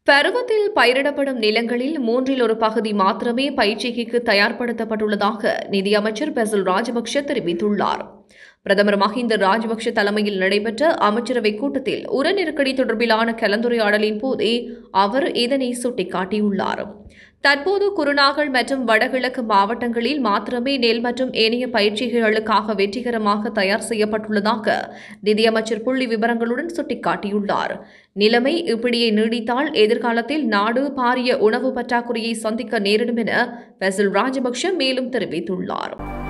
பருவத்தில் பயிரிடப்படும் நிலங்களில் மூன்றில் ஒரு பகுதி மாத்திரமே பயிற்சிக்கு தயார்படுத்தப்பட்டுள்ளதாக நிதியமைச்சர் பெசல் ராஜபக்ஷ தெரிவித்துள்ளார் பிரதமர் மஹிந்த ராஜபக்ஷ தலைமையில் நடைபெற்ற அமைச்சரவைக் கூட்டத்தில் உர நெருக்கடி தொடர்பிலான கலந்துரையாடலின் போதே அவர் இதனை சுட்டிக்காட்டியுள்ளார் தற்போது குருநாகல் மற்றும் வடகிழக்கு மாவட்டங்களில் மாத்திரமே நெல் மற்றும் ஏனைய பயிற்சிகளுக்காக வெற்றிகரமாக தயார் செய்யப்பட்டுள்ளதாக நிதியமைச்சர் புள்ளி விவரங்களுடன் சுட்டிக்காட்டியுள்ளார் நிலைமை இப்படியே நீடித்தால் எதிர்காலத்தில் நாடு பாரிய உணவு பற்றாக்குறையை சந்திக்க நேரிடும் என பெசல் ராஜபக்ஷ மேலும் தெரிவித்துள்ளார்